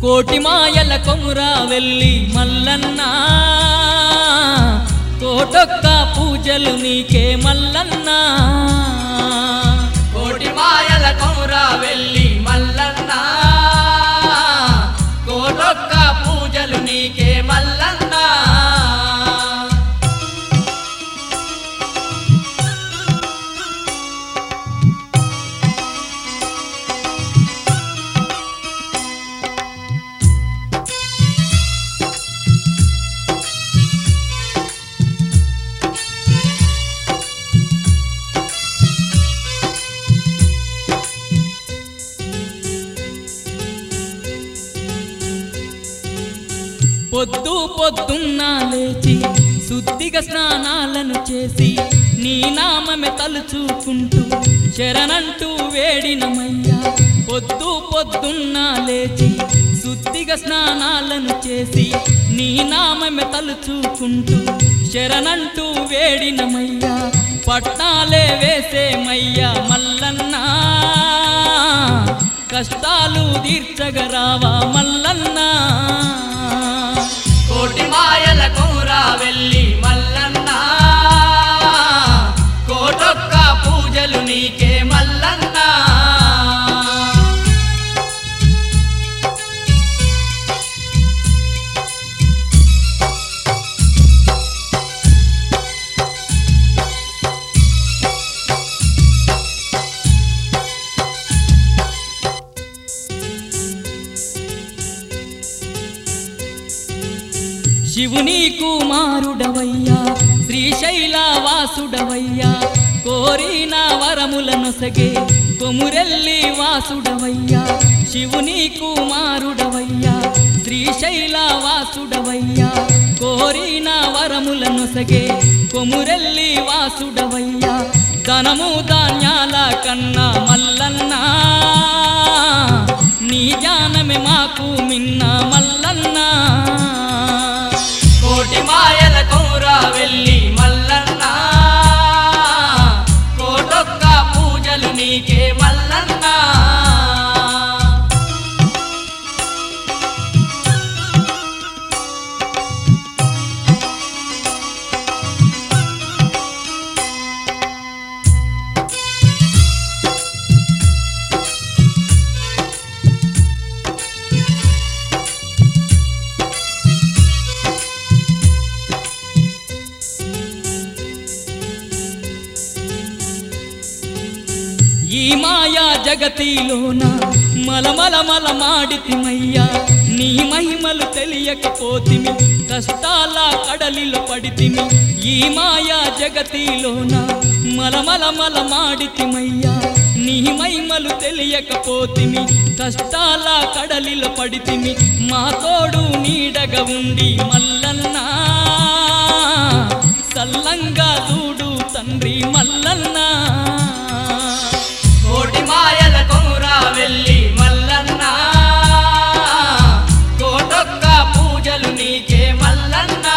కోటి మాయల కొమురా వెళ్ళి మల్లన్న కోటొక్క పూజలు నీకే మల్లన్న కోటి మాయల కొమురా వెళ్ళి మల్లన్న కోటొక్క పూజలు నీకే మల్లన్న పొద్దు పొద్దున్న లేచి శుద్ధిగా స్నానాలను చేసి నీ నామమే తలుచుకుంటూ శరణంటూ వేడినమయ్యా పొద్దు పొద్దున్న లేచి శుద్ధిగా స్నానాలను చేసి నీ నామమే తలుచుకుంటూ శరణంటూ వేడినమయ్యా పట్టాలే వేసేమయ్యా మల్లన్నా కష్టాలు తీర్చగరావా మల్లన్నా కోటి మాయల కొమురా వెళ్ళి మల్లన్న కోటొక్క పూజలు నీకే మల్లన్న శివుని కుమారుడవయ్యా శ్రీశైల వాసుడవయ్యా కోరిన వరములనొసగే కొమురెల్లి వాసుడవయ్యా శివుని కుమారుడవయ్యా శ్రీశైల వాసుడవయ్యా కోరిన వరములనొసగే కొమురెల్లి వాసుడవయ్యా ధనము ధాన్యాల కన్నా మల్లన్నా నీ జ్ఞానమే మాకు మిన్న మల్లన్నా కోటి మాయల కొమురా వెళ్ళి మల్లన్న కోటొక్క పూజలు నీకే మల్లన్న ఈ మాయా జగతిలోన మలమల మల మాడితిమయ్యా నీ మహిమలు తెలియకపోతిమి కష్టాల కడలిలో పడితిమి ఈ మాయా జగతిలోన మలమల మల మాడితిమయ్యా నీ మహిమలు తెలియకపోతిమి కష్టాల కడలిలో పడితిమి మా తోడు నీడగా ఉండి మల్లన్నా సల్లంగా చూడు తండ్రి మల్లన్నా కోటి మాయల కొమురా వెళ్ళి మల్లన్న కోటొక్క పూజలు నీకే మల్లన్న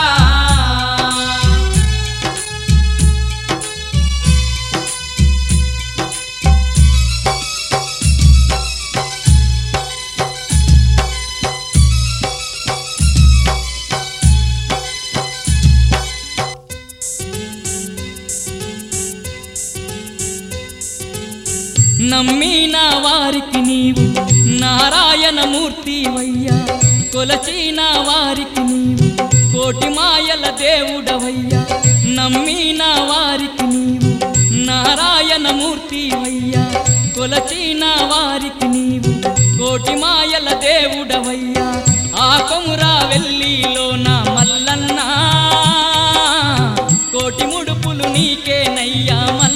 నమ్మిన వారికి నీవు నారాయణ మూర్తివయ్యా కొలచిన వారికి నీవు కోటి మాయల దేవుడవయ్యా నమ్మిన వారికి నీవు నారాయణ మూర్తివయ్యా కొలచిన వారికి నీవు కోటి మాయల దేవుడవయ్యా ఆ కొమురా వెళ్ళిలోన మల్లన్నా కోటి ముడుపులు నీకేనయ్యా